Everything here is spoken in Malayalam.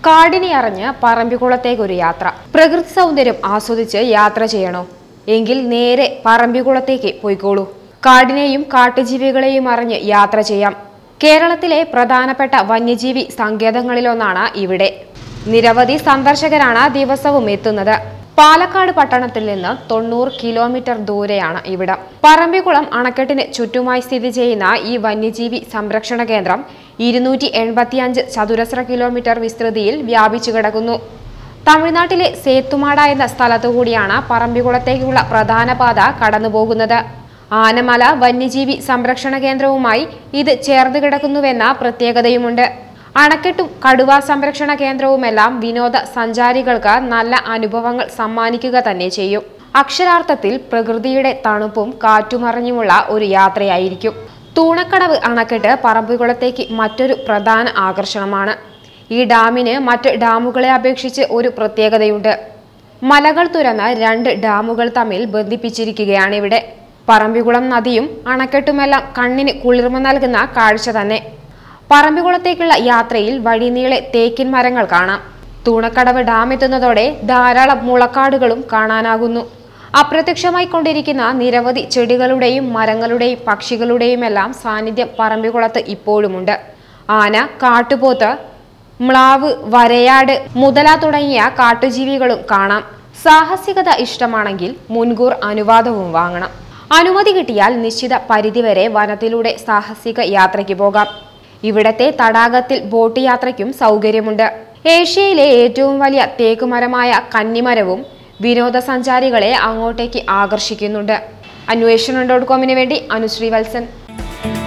കാടിനെ അറിഞ്ഞ് പറമ്പിക്കുളത്തേക്കൊരു യാത്ര പ്രകൃതി സൗന്ദര്യം ആസ്വദിച്ച് യാത്ര ചെയ്യണോ എങ്കിൽ നേരെ പറമ്പിക്കുളത്തേക്ക് പോയിക്കോളൂ കാടിനെയും കാട്ടുജീവികളെയും അറിഞ്ഞ് യാത്ര ചെയ്യാം കേരളത്തിലെ പ്രധാനപ്പെട്ട വന്യജീവി സങ്കേതങ്ങളിലൊന്നാണ് ഇവിടെ നിരവധി സന്ദർശകരാണ് ദിവസവും എത്തുന്നത് പാലക്കാട് പട്ടണത്തിൽ നിന്ന് തൊണ്ണൂറ് കിലോമീറ്റർ ദൂരെയാണ് ഇവിടം പറമ്പിക്കുളം അണക്കെട്ടിന് ചുറ്റുമായി സ്ഥിതി ചെയ്യുന്ന ഈ വന്യജീവി സംരക്ഷണ കേന്ദ്രം ഇരുന്നൂറ്റി എൺപത്തിയഞ്ച് ചതുരശ്ര കിലോമീറ്റർ വിസ്തൃതിയിൽ വ്യാപിച്ചു കിടക്കുന്നു തമിഴ്നാട്ടിലെ സേത്തുമാട എന്ന സ്ഥലത്തുകൂടിയാണ് പറമ്പിക്കുളത്തേക്കുള്ള പ്രധാന പാത കടന്നുപോകുന്നത് ആനമല വന്യജീവി സംരക്ഷണ കേന്ദ്രവുമായി ഇത് ചേർന്ന് കിടക്കുന്നുവെന്ന പ്രത്യേകതയുമുണ്ട് അണക്കെട്ടും കടുവ സംരക്ഷണ കേന്ദ്രവുമെല്ലാം വിനോദ സഞ്ചാരികൾക്ക് നല്ല അനുഭവങ്ങൾ സമ്മാനിക്കുക തന്നെ ചെയ്യും അക്ഷരാർത്ഥത്തിൽ പ്രകൃതിയുടെ തണുപ്പും കാറ്റുമറിഞ്ഞുമുള്ള ഒരു യാത്രയായിരിക്കും തൂണക്കടവ് അണക്കെട്ട് പറമ്പുകുളത്തേക്ക് മറ്റൊരു പ്രധാന ആകർഷണമാണ് ഈ ഡാമിന് മറ്റ് ഡാമുകളെ അപേക്ഷിച്ച് ഒരു പ്രത്യേകതയുണ്ട് മലകൾ തുറന്ന് രണ്ട് ഡാമുകൾ തമ്മിൽ ബന്ധിപ്പിച്ചിരിക്കുകയാണ് ഇവിടെ പറമ്പിക്കുളം നദിയും അണക്കെട്ടുമെല്ലാം കണ്ണിന് കുളിർമ നൽകുന്ന കാഴ്ച തന്നെ പറമ്പിക്കുളത്തേക്കുള്ള യാത്രയിൽ വഴിനീളെ തേക്കിൻ മരങ്ങൾ കാണാം തൂണക്കടവ് ഡാം എത്തുന്നതോടെ ധാരാളം മുളക്കാടുകളും കാണാനാകുന്നു അപ്രത്യക്ഷമായി കൊണ്ടിരിക്കുന്ന നിരവധി ചെടികളുടെയും മരങ്ങളുടെയും പക്ഷികളുടെയും എല്ലാം സാന്നിധ്യം പറമ്പിക്കുളത്ത് ഇപ്പോഴുമുണ്ട് ആന കാട്ടുപോത്ത് മ്ലാവ് വരയാട് മുതല തുടങ്ങിയ കാട്ടുജീവികളും കാണാം സാഹസികത ഇഷ്ടമാണെങ്കിൽ മുൻകൂർ അനുവാദവും വാങ്ങണം അനുമതി കിട്ടിയാൽ നിശ്ചിത പരിധിവരെ വനത്തിലൂടെ സാഹസിക യാത്രയ്ക്ക് പോകാം ഇവിടത്തെ തടാകത്തിൽ ബോട്ട് യാത്രയ്ക്കും സൗകര്യമുണ്ട് ഏഷ്യയിലെ ഏറ്റവും വലിയ തേക്കുമരമായ കന്നിമരവും വിനോദസഞ്ചാരികളെ അങ്ങോട്ടേക്ക് ആകർഷിക്കുന്നുണ്ട് അന്വേഷണം ഡോട്ട് കോമിന് വേണ്ടി അനുശ്രീ വത്സൻ